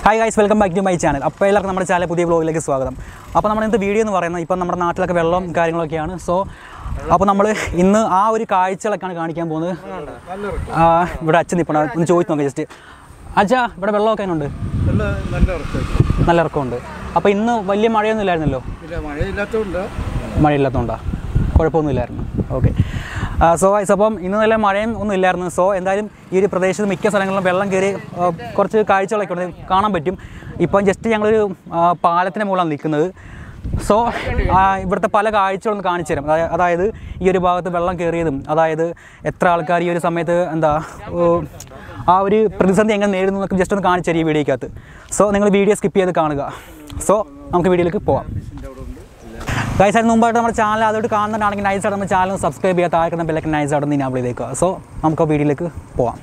Hi guys welcome back to my channel അപ്പോൾ എല്ലാവർക്കും നമ്മുടെ ചാനൽ പുതിയ ബ്ലോഗിലേക്ക് സ്വാഗതം അപ്പോൾ നമ്മുടെ ഇന്നത്തെ വീഡിയോ എന്ന് പറയുന്നത് ഇപ്പം നമ്മുടെ നാട്ടിലൊക്കെ വെള്ളവും കാര്യങ്ങളൊക്കെയാണ് സോ അപ്പോൾ നമ്മൾ ഇന്ന് ആ ഒരു കാഴ്ചകളൊക്കെയാണ് കാണിക്കാൻ പോകുന്നത് ആ, ഇവിടെ അച്ഛൻ നിൽപ്പുണ്ട് ഒന്ന് ചോദിച്ചു നോക്കാം ജസ്റ്റ് അച്ഛാ ഇവിടെ വെള്ളമൊക്കെ ഉണ്ട് നല്ല നല്ല ഉറപ്പായിരിക്കും നല്ല ഇറക്കമുണ്ട് അപ്പോൾ ഇന്ന് വലിയ മഴയൊന്നും ഇല്ലായിരുന്നല്ലോ ഇല്ല മഴയില്ലാത്തതുകൊണ്ട് മഴയില്ലാത്തതുകൊണ്ടാ കുഴപ്പമൊന്നുമില്ലായിരുന്നു ഓക്കെ സോ ഗൈസ് അപ്പം ഇന്ന് നല്ല മഴയും ഒന്നും ഇല്ലായിരുന്നു സോ എന്തായാലും ഈ ഒരു പ്രദേശത്ത് മിക്ക സ്ഥലങ്ങളിലും വെള്ളം കയറി ആ, കുറച്ച് കാഴ്ചകളൊക്കെ ഉണ്ട് കാണാൻ പറ്റും ഇപ്പം ജസ്റ്റ് ഞങ്ങളൊരു ആ, പാലത്തിന് മുകളിലാണ് നിൽക്കുന്നത് സോ ഇവിടുത്തെ പല കാഴ്ചകളൊന്ന് കാണിച്ചു തരാം അതായ- അതായത് ഈ ഒരു ഭാഗത്ത് വെള്ളം കയറിയതും അതായത് എത്ര ആൾക്കാർ ഈ ഒരു സമയത്ത് എന്താ ഓ, ആ ഒരു പ്രതിസന്ധി എങ്ങനെ നേരിടുന്നു എന്നൊക്കെ ജസ്റ്റ് ഒന്ന് കാണിച്ചു തരും ഈ വീഡിയോക്കകത്ത് സോ നിങ്ങൾ വീഡിയോ സ്കിപ്പ് ചെയ്ത് കാണുക സോ നമുക്ക് വീഡിയോയിലേക്ക് പോവാം ഗൈസ് അതിന് മുമ്പായിട്ട് നമ്മുടെ ചാനൽ അതോട്ട് കാണുന്നുണ്ടാണെങ്കിൽ നൈസ് ആയിട്ട് നമ്മുടെ ചാനൽ സബ്സ്ക്രൈബ് ചെയ്യാത്ത താഴെ ബെല്ലൊക്കെ നൈസ് ആയിട്ട് ഒന്ന് ഇനാബിൾ ചെയ്തേക്കുക സോ നമുക്ക് ആ വീഡിയോയിലേക്ക് പോവാം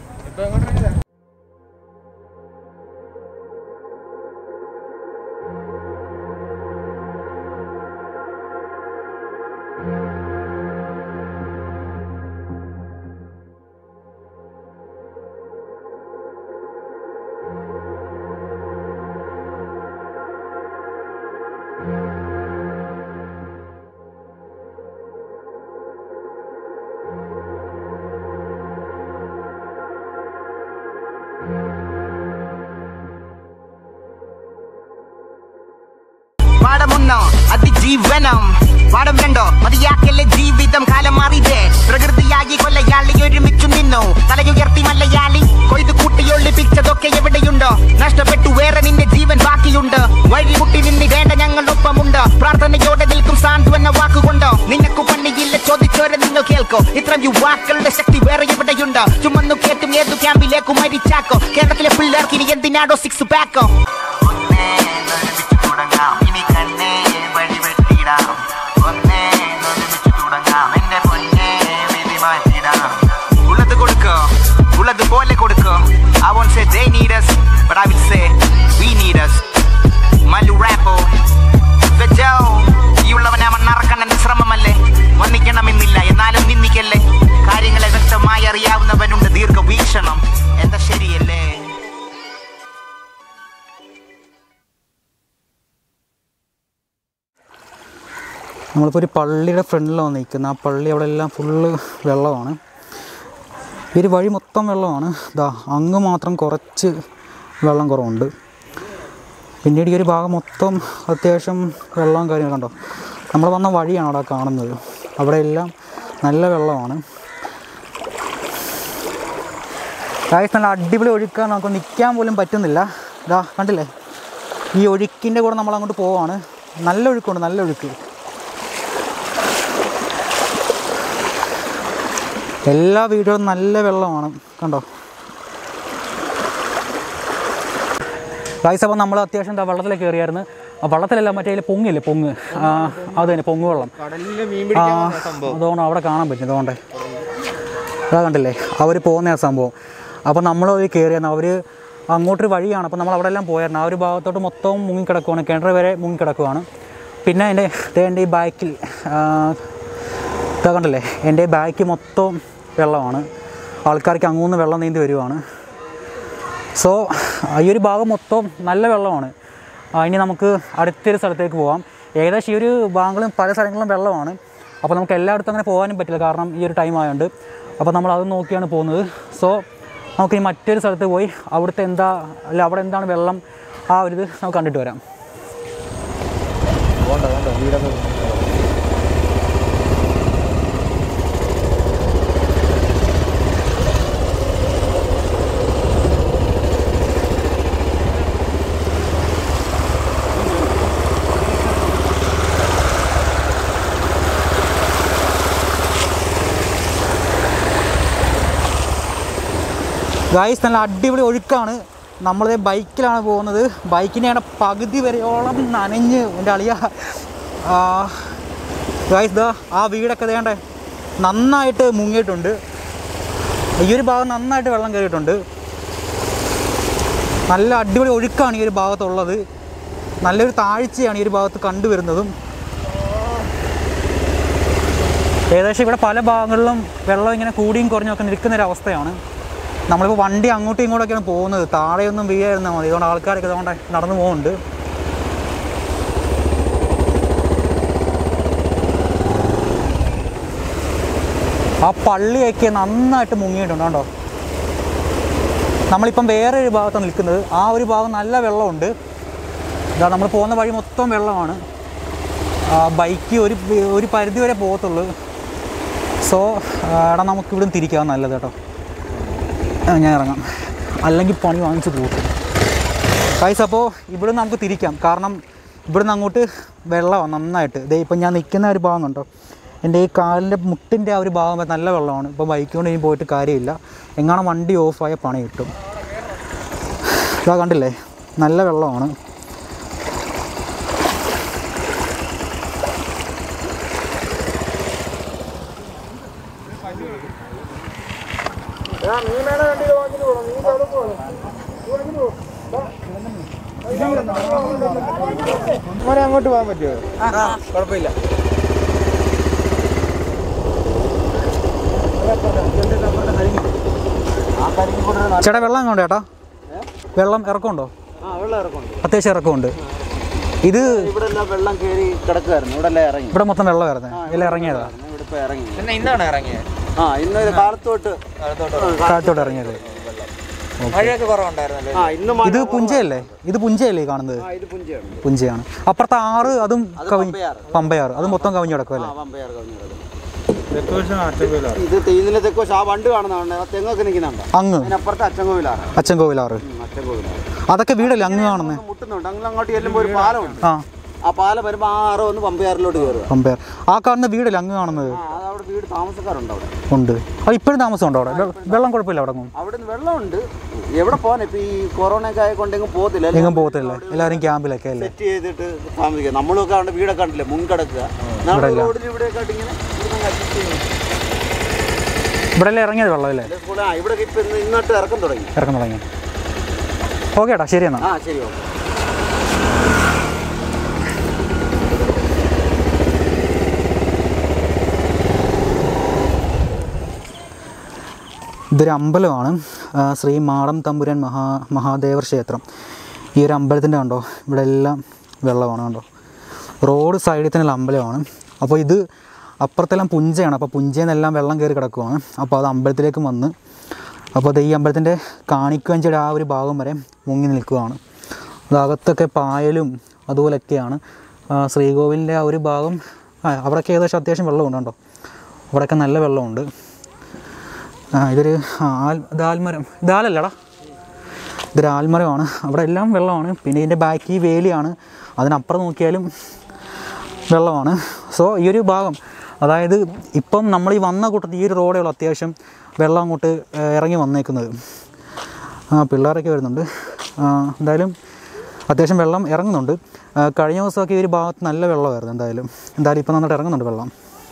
പാഠമൊന്നോ അതിജീവനം പാഠം രണ്ടോ മതിയാക്കല്ലേ ജീവിതം കാലം മാറിയേ പ്രകൃതിയായി കൊല്ലയാളി ഒരുമിച്ചു നിന്നു തലയുയർത്തി മല്ലയാളി കൊയ്ത് കൂട്ടിയൊള്ളിപ്പിച്ചതൊക്കെ എവിടെയുണ്ടോ നഷ്ടപ്പെട്ടു വേറെ നിന്റെ ജീവൻ ബാക്കിയുണ്ട് വഴി മുട്ടി നിന്നിടേണ്ട ഞങ്ങളൊപ്പമുണ്ട് പ്രാർത്ഥനയോടെ നിൽക്കും സാന്തു എന്ന വാക്കുകൊണ്ടോ നിനക്കു പണിയില്ല ചോദിച്ചോരെ നിങ്ങൾ കേൾക്കോ ഇത്തരം യുവാക്കളുടെ ശക്തി വേറെ എവിടെയുണ്ട് ചുമന്നു കേട്ടും ഏതു ക്യാമ്പിലേക്കും മരിച്ചാക്കോ കേരളത്തിലെ പിള്ളേർക്ക് ഇനി എന്തിനാടോ സിക്സ് പാക്കോ ഒന്നേ ഒരുമിച്ച് തുടങ്ങാം ഇനി കണ്ണേ വഴി വെട്ടിടാം ഒന്നേ ഒരുമിച്ച് തുടങ്ങാം എന്റെ പൊന്നേ വിധി മാറ്റിടാം ഉള്ളത് കൊടുക്കോ ഉള്ളത് പോലെ കൊടുക്കോ I won't say they need us but I will say we need us Mallu റാപ്പോ വെജോ ഈ ഉള്ളവനെ മണ്ണറക്കണ്ണന്റെ ശ്രമമല്ലേ വന്നിക്കണമെന്നില്ല എന്നാലും നിന്ദിക്കല്ലേ കാര്യങ്ങളെ വ്യക്തമായി അറിയാവുന്നവനുണ്ട് ദീർഘവീക്ഷണം എന്താ ശരിയല്ലേ നമ്മളിപ്പോൾ ഒരു പള്ളിയുടെ ഫ്രണ്ടിലാണ് നിൽക്കുന്നത് ആ പള്ളി അവിടെ എല്ലാം ഫുള്ള് വെള്ളമാണ് ഈ ഒരു വഴി മൊത്തം വെള്ളമാണ് ഇതാ അങ്ങ് മാത്രം കുറച്ച് വെള്ളം കുറവുണ്ട് പിന്നീട് ഈ ഒരു ഭാഗം മൊത്തം അത്യാവശ്യം വെള്ളവും കാര്യങ്ങളും കണ്ടോ നമ്മൾ വന്ന വഴിയാണ് അവിടെ കാണുന്നത് അവിടെ എല്ലാം നല്ല വെള്ളമാണ് ഗായ്സ് നല്ല അടിപൊളി ഒഴുക്കാണ് നമുക്ക് നിൽക്കാൻ പോലും പറ്റുന്നില്ല ഇതാ കണ്ടില്ലേ ഈ ഒഴുക്കിൻ്റെ കൂടെ നമ്മൾ അങ്ങോട്ട് പോവാണ് നല്ല ഒഴുക്കുണ്ട് നല്ല ഒഴുക്ക് എല്ലാ വീടുകളും നല്ല വെള്ളമാണ് കണ്ടോ ഗായ്സ് അപ്പോൾ നമ്മൾ അത്യാവശ്യം എന്താ വെള്ളത്തിലേക്ക് കയറിയായിരുന്നു ആ വെള്ളത്തിലല്ല മറ്റേ അതിൽ പൊങ്ങില്ലേ പൊങ്ങ് ആ, അത് തന്നെ പൊങ്ങ് വെള്ളം കടലിലെ മീൻ ആ അതുകൊണ്ട് അവിടെ കാണാൻ പറ്റും അതുകൊണ്ട് അതാ കണ്ടില്ലേ അവർ പോകുന്ന ആ സംഭവം അപ്പോൾ നമ്മൾ അവർ കയറിയാണ് അവർ അങ്ങോട്ടൊരു വഴിയാണ് അപ്പോൾ നമ്മൾ അവിടെ എല്ലാം പോയായിരുന്നു ആ ഒരു ഭാഗത്തോട്ട് മൊത്തം മുങ്ങിക്കിടക്കുവാണ് കിണർ വരെ മുങ്ങിക്കിടക്കുവാണ് പിന്നെ എൻ്റെ ദേ എൻ്റെ ഈ ബാക്കിൽ ഇതാ കണ്ടില്ലേ എൻ്റെ ബാക്ക് മൊത്തം വെള്ളമാണ് ആൾക്കാർക്ക് അങ്ങോന്ന് വെള്ളം നീന്തി വരുവാണ് സോ ഈ ഒരു ഭാഗം മൊത്തം നല്ല വെള്ളമാണ് ആ, ഇനി നമുക്ക് അടുത്തൊരു സ്ഥലത്തേക്ക് പോകാം ഏകദേശം ഈ ഒരു ഭാഗങ്ങളും പല സ്ഥലങ്ങളിലും വെള്ളമാണ് അപ്പോൾ നമുക്ക് എല്ലായിടത്തും അങ്ങനെ പോകാനും പറ്റില്ല കാരണം ഈ ഒരു ടൈം ആയതുകൊണ്ട് അപ്പോൾ നമ്മൾ അത് നോക്കിയാണ് പോകുന്നത് സോ നമുക്കിനി മറ്റൊരു സ്ഥലത്ത് പോയി അവിടുത്തെ എന്താ അല്ല അവിടെ എന്താണ് വെള്ളം ആ ഒരു ഇത് നമുക്ക് കണ്ടിട്ട് വരാം ഗായ്സ് നല്ല അടിപൊളി ഒഴുക്കാണ് നമ്മളത് ബൈക്കിലാണ് പോകുന്നത് ബൈക്കിനെയാണ് പകുതി വരെയോളം നനഞ്ഞ് എൻ്റെ അളിയ ഗായ്സ് ദാ ആ വീടൊക്കെ വേണ്ടേ നന്നായിട്ട് മുങ്ങിയിട്ടുണ്ട് ഈ ഒരു ഭാഗം നന്നായിട്ട് വെള്ളം കയറിയിട്ടുണ്ട് നല്ല അടിപൊളി ഒഴുക്കാണ് ഈ ഒരു ഭാഗത്തുള്ളത് നല്ലൊരു താഴ്ചയാണ് ഈ ഒരു ഭാഗത്ത് കണ്ടുവരുന്നതും ഏകദേശം ഇവിടെ പല ഭാഗങ്ങളിലും വെള്ളം ഇങ്ങനെ കൂടിയും കുറഞ്ഞും ഒക്കെ നിൽക്കുന്ന ഒരു അവസ്ഥയാണ് നമ്മളിപ്പോൾ വണ്ടി അങ്ങോട്ടും ഇങ്ങോട്ടൊക്കെയാണ് പോകുന്നത് താഴെയൊന്നും വീഴായിരുന്നാൽ മതി അതുകൊണ്ട് ആൾക്കാരൊക്കെ അതുകൊണ്ട് നടന്നു പോകുന്നുണ്ട് ആ പള്ളിയൊക്കെ നന്നായിട്ട് മുങ്ങിയിട്ടുണ്ട് കേട്ടോ നമ്മളിപ്പം വേറെ ഒരു ഭാഗത്താണ് നിൽക്കുന്നത് ആ ഒരു ഭാഗം നല്ല വെള്ളമുണ്ട് ഇതാ നമ്മൾ പോകുന്ന വഴി മൊത്തം വെള്ളമാണ് ആ, ബൈക്ക് ഒരു ഒരു പരിധി വരെ പോകത്തുള്ളൂ സോ എടാ നമുക്ക് ഇവിടെ തിരിക്കാം നല്ലത് കേട്ടോ ആ, ഞാൻ ഇറങ്ങാം അല്ലെങ്കിൽ പണി വാങ്ങിച്ച് കൂട്ടും കൈസ് അപ്പോൾ ഇവിടെ നമുക്ക് തിരിക്കാം കാരണം ഇവിടുന്ന് അങ്ങോട്ട് വെള്ളമാണ് നന്നായിട്ട് ദേ ഇപ്പം ഞാൻ നിൽക്കുന്ന ഒരു ഭാഗം കണ്ടോ എൻ്റെ ഈ കാലിൻ്റെ മുട്ടിൻ്റെ ആ ഒരു ഭാഗം വരെ നല്ല വെള്ളമാണ് ഇപ്പോൾ ബൈക്ക് കൊണ്ട് ഇനി പോയിട്ട് കാര്യമില്ല എങ്ങാനും വണ്ടി ഓഫായ പണി കിട്ടും ഇതാ കണ്ടില്ലേ നല്ല വെള്ളമാണ് മോനെ അങ്ങോട്ട് പോകാൻ പറ്റുമോ കുഴപ്പമില്ല ചേട്ടാ വെള്ളം എങ്ങോട്ട് ചേട്ടാ വെള്ളം ഇറക്കമുണ്ടോ ആ വെള്ളം ഇറക്കുന്നുണ്ട് അത്യാവശ്യം ഇറക്കമുണ്ട് ഇത് ഇവിടെ എല്ലാം വെള്ളം കയറി കിടക്കുമായിരുന്നു ഇവിടെ എല്ലാം ഇറങ്ങി ഇവിടെ മൊത്തം വെള്ളം വരുന്നത് ഇതിൽ ഇറങ്ങിയതാ ഇവിടെ ഇപ്പൊ ഇറങ്ങി പിന്നെ ഇന്നാണ് ഇറങ്ങിയത് ആ ഇന്ന് ഒരു കാലത്തോട്ട് താഴത്തോട്ട് ഇറങ്ങിയത് മഴയൊക്കെ കുറവുണ്ടായിരുന്നല്ലോ ആ ഇന്ന് മഴ ഇത് പുഞ്ചയല്ലേ ഇത് പുഞ്ചയല്ലേ ഈ കാണുന്നത് ആ ഇത് പുഞ്ചയാണ് പുഞ്ചയാണ് അപ്പുറത്തെ ആറ് അതും കവിഞ്ഞ് പമ്പയാറ്. പമ്പയാറ് അത് മൊത്തം കവിഞ്ഞു കിടക്കും അല്ലേ ആ പമ്പയാർ കവിഞ്ഞു കിടക്കും. ഇത് തെയ്യുന്നിലെ തെക്കോശ് ആ വണ്ട് കാണുന്നതാണ് ആ തെങ്ങൊക്കെ നിൽക്കുന്നുണ്ട് അങ്ങ് അതിനപ്പുറത്ത് അച്ചൻകോവിലാണ് അച്ചൻകോവിലാറ് അച്ചൻകോവിലാണ് അതൊക്കെ വീടല്ലേ അങ്ങ് കാണുന്നത് മുട്ടുന്നുണ്ട് അങ്ങനെ അങ്ങോട്ട് ചെല്ലുമ്പോൾ ഒരു പാലമുണ്ട് ആ ആ പാലം വരുമ്പോൾ ആ ആറ് വന്ന് പമ്പയാറിലോട്ട് കയറുക പമ്പയാർ ആ കാണുന്ന വീടല്ലേ അങ്ങ് കാണുന്നത് ആ അത് അവിടെ വീട് താമസക്കാരുണ്ട് അവിടെ ഉണ്ട് അത് ഇപ്പോഴും താമസമുണ്ടോ അവിടെ വെ- വെള്ളം കുഴപ്പമില്ല അവിടെ ഒന്നും അവിടെ നിന്ന് വെള്ളമുണ്ട് എവിടെ പോകാൻ ഇപ്പൊ ഈ കൊറോണയൊക്കെ ആയിക്കൊണ്ടെങ്കിൽ പോകത്തില്ല എങ്ങും പോകത്തില്ല എല്ലാവരും ക്യാമ്പിലൊക്കെ അല്ലേ സെറ്റ് ചെയ്തിട്ട് താമസിക്കുക നമ്മളൊക്കെ അവിടെ വീടൊക്കെ കണ്ടില്ലേ മുൻകിടക്കുക നമ്മൾ റോഡിൽ ഇവിടെയൊക്കെ ആയിട്ട് ഇങ്ങനെ ഇവിടുന്ന് adjust ചെയ്യും. ഇവിടെ അല്ലേ ഇറങ്ങിയത് വെള്ളം അല്ലേ അല്ലേ സ്കൂളിൽ ആ ഇവിടെ ഇപ്പൊ ഇന്ന് ഇന്നോട്ട് ഇറക്കം തുടങ്ങി ഇറങ്ങി തുടങ്ങി ഓക്കെ ഏട്ടാ ശരി എന്നാ ആ ശരി ഓക്കെ ഇതൊരു അമ്പലമാണ് ആ, ശ്രീ മാടം തമ്പുരാൻ മഹാ മഹാദേവർ ക്ഷേത്രം ഈ ഒരു അമ്പലത്തിൻ്റെ കണ്ടോ ഇവിടെ എല്ലാം വെള്ളമാണ് കണ്ടോ റോഡ് സൈഡിൽ തന്നെയുള്ള അമ്പലമാണ് അപ്പോൾ ഇത് അപ്പുറത്തെല്ലാം പുഞ്ചയാണ് അപ്പോൾ പുഞ്ചയിൽ നിന്നെല്ലാം വെള്ളം കയറി കിടക്കുവാണ് അപ്പോൾ അത് അമ്പലത്തിലേക്ക് വന്ന് അപ്പോൾ അത് ഈ അമ്പലത്തിൻ്റെ കാണിക്കഞ്ചിയുടെ ആ ഒരു ഭാഗം വരെ മുങ്ങി നിൽക്കുകയാണ് അതകത്തൊക്കെ പായലും അതുപോലൊക്കെയാണ് ആ, ശ്രീകോവിലിൻ്റെ ആ ഒരു ഭാഗം ആ, അവിടെയൊക്കെ ഏകദേശം അത്യാവശ്യം വെള്ളമുണ്ട് കേട്ടോ അവിടെയൊക്കെ നല്ല വെള്ളമുണ്ട് ആ ഇതൊരു ആ, ആൽ ഇത് ആൽമരം ഇത് ആലല്ലടാ ഇതൊരു ആൽമരമാണ് അവിടെ എല്ലാം വെള്ളമാണ് പിന്നെ ഇതിൻ്റെ ബാക്ക് ഈ വേലിയാണ് അതിനപ്പുറം നോക്കിയാലും വെള്ളമാണ് സോ ഈ ഒരു ഭാഗം അതായത് ഇപ്പം നമ്മൾ ഈ വന്ന കൂട്ടത്തിൽ ഈ ഒരു റോഡേ ഉള്ളൂ അത്യാവശ്യം വെള്ളം അങ്ങോട്ട് ഏഹ്, ഇറങ്ങി വന്നേക്കുന്നത് ആ പിള്ളേരൊക്കെ വരുന്നുണ്ട് ആ, എന്തായാലും അത്യാവശ്യം വെള്ളം ഇറങ്ങുന്നുണ്ട് ആ, കഴിഞ്ഞ ദിവസമൊക്കെ ഈ ഒരു ഭാഗത്ത് നല്ല വെള്ളമായിരുന്നു എന്തായാലും എന്തായാലും ഇപ്പം നന്നായിട്ട് ഇറങ്ങുന്നുണ്ട് വെള്ളം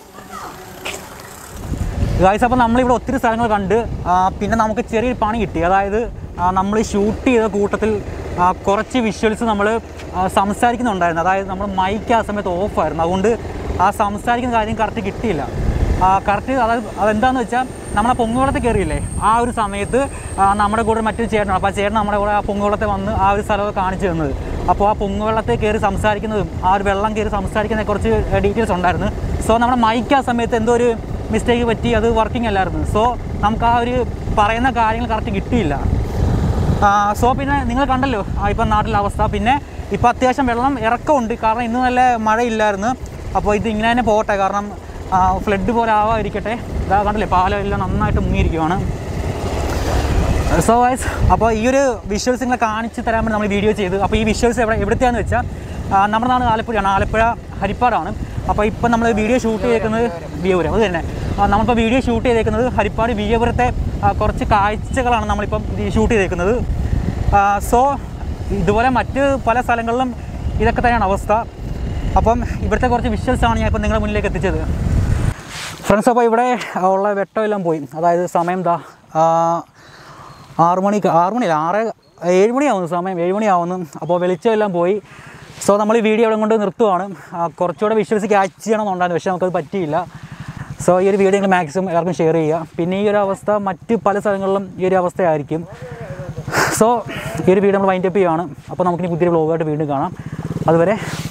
ഗായ്സ് അപ്പോൾ നമ്മളിവിടെ ഒത്തിരി സ്ഥലങ്ങൾ കണ്ട് ആ, പിന്നെ നമുക്ക് ചെറിയൊരു പണി കിട്ടി അതായത് നമ്മൾ ഷൂട്ട് ചെയ്ത കൂട്ടത്തിൽ ആ, കുറച്ച് വിഷ്വൽസ് നമ്മൾ സംസാരിക്കുന്നുണ്ടായിരുന്നു അതായത് നമ്മൾ മൈക്ക് ആ സമയത്ത് ഓഫായിരുന്നു അതുകൊണ്ട് ആ സംസാരിക്കുന്ന കാര്യം കറക്റ്റ് കിട്ടിയില്ല കറക്റ്റ് അതായത് അതെന്താണെന്ന് വെച്ചാൽ നമ്മളെ പൊങ്ങുവെള്ളത്തിൽ കയറിയില്ലേ ആ ഒരു സമയത്ത് ആ, നമ്മുടെ കൂടെ മറ്റൊരു ചേട്ടനാണ് അപ്പോൾ ആ ചേട്ടൻ നമ്മുടെ കൂടെ ആ പൊങ്ങുവെള്ളത്തെ വന്ന് ആ ഒരു സ്ഥലമൊക്കെ കാണിച്ചു തന്നത് അപ്പോൾ ആ പൊങ്ങുവെള്ളത്തിൽ കയറി സംസാരിക്കുന്നതും ആ ഒരു വെള്ളം കയറി സംസാരിക്കുന്ന കുറച്ച് ഡീറ്റെയിൽസ് ഉണ്ടായിരുന്നു സോ നമ്മുടെ മൈക്ക് ആ സമയത്ത് എന്തോ ഒരു മിസ്റ്റേക്ക് പറ്റി അത് വർക്കിംഗ് അല്ലായിരുന്നു സോ നമുക്ക് ആ ഒരു പറയുന്ന കാര്യങ്ങൾ കറക്റ്റ് കിട്ടിയില്ല സോ പിന്നെ നിങ്ങൾ കണ്ടല്ലോ ആ ഇപ്പം നാട്ടിലെ അവസ്ഥ പിന്നെ ഇപ്പം അത്യാവശ്യം വെള്ളം ഇറക്കമുണ്ട് കാരണം ഇന്ന് നല്ല മഴയില്ലായിരുന്നു അപ്പോൾ ഇത് ഇങ്ങനെ തന്നെ പോകട്ടെ കാരണം ഫ്ലഡ് പോലെ ആവാതിരിക്കട്ടെ ഇതാ കണ്ടില്ലേ പാലം എല്ലാം നന്നായിട്ട് മുങ്ങിയിരിക്കുവാണ് സോ വൈസ് അപ്പോൾ ഈ ഒരു വിഷ്വൽസ് നിങ്ങളെ കാണിച്ച് തരാൻ വേണ്ടി നമ്മൾ വീഡിയോ ചെയ്തു അപ്പോൾ ഈ വിഷ്വൽസ് എവിടെ എവിടുത്തെയാണെന്ന് വെച്ചാൽ ആ, നമ്മുടെ നാട് ആലപ്പുഴയാണ് ആലപ്പുഴ ഹരിപ്പാടാണ് അപ്പോൾ ഇപ്പം നമ്മൾ വീഡിയോ ഷൂട്ട് ചെയ്തേക്കുന്നത് വിയപുരം അത് തന്നെ ആ, നമ്മളിപ്പോൾ വീഡിയോ ഷൂട്ട് ചെയ്തേക്കുന്നത് ഹരിപ്പാട് വിയപുരത്തെ ആ, കുറച്ച് കാഴ്ചകളാണ് നമ്മളിപ്പം ഇത് ഷൂട്ട് ചെയ്തേക്കുന്നത് സോ ഇതുപോലെ മറ്റ് പല സ്ഥലങ്ങളിലും ഇതൊക്കെ തന്നെയാണ് അവസ്ഥ അപ്പം ഇവിടുത്തെ കുറച്ച് വിഷ്വൽസാണ് ഞാൻ ഇപ്പം നിങ്ങളുടെ മുന്നിലേക്ക് എത്തിച്ചത് ഫ്രണ്ട്സ് അപ്പോൾ ഇവിടെ ഉള്ള വെട്ടമെല്ലാം പോയി അതായത് സമയം ദാ ആ, ആറ് മണിക്ക് ആറ് മണിയല്ല ആറ് ഏഴ് മണിയാവുന്നു സമയം ഏഴ് മണിയാവുന്നു അപ്പോൾ വെളിച്ചമെല്ലാം പോയി സോ നമ്മൾ ഈ വീഡിയോ അവിടെ കൊണ്ട് നിർത്തുവാണ് ആ, കുറച്ചുകൂടെ വിശ്വസിച്ച് ക്യാച്ച് ചെയ്യണമെന്നുണ്ടായിരുന്നു പക്ഷേ നമുക്കത് പറ്റിയില്ല സോ ഈ ഒരു വീഡിയോ നിങ്ങൾ മാക്സിമം എല്ലാവർക്കും ഷെയർ ചെയ്യുക പിന്നെ ഈ ഒരു അവസ്ഥ മറ്റ് പല സ്ഥലങ്ങളിലും ഈ ഒരു അവസ്ഥയായിരിക്കും സോ ഈ ഒരു വീഡിയോ നമ്മൾ വൈൻഡപ്പ് ചെയ്യുകയാണ് അപ്പോൾ നമുക്കിനി പുതിയൊരു വ്ളോഗായിട്ട് വീണ്ടും കാണാം അതുവരെ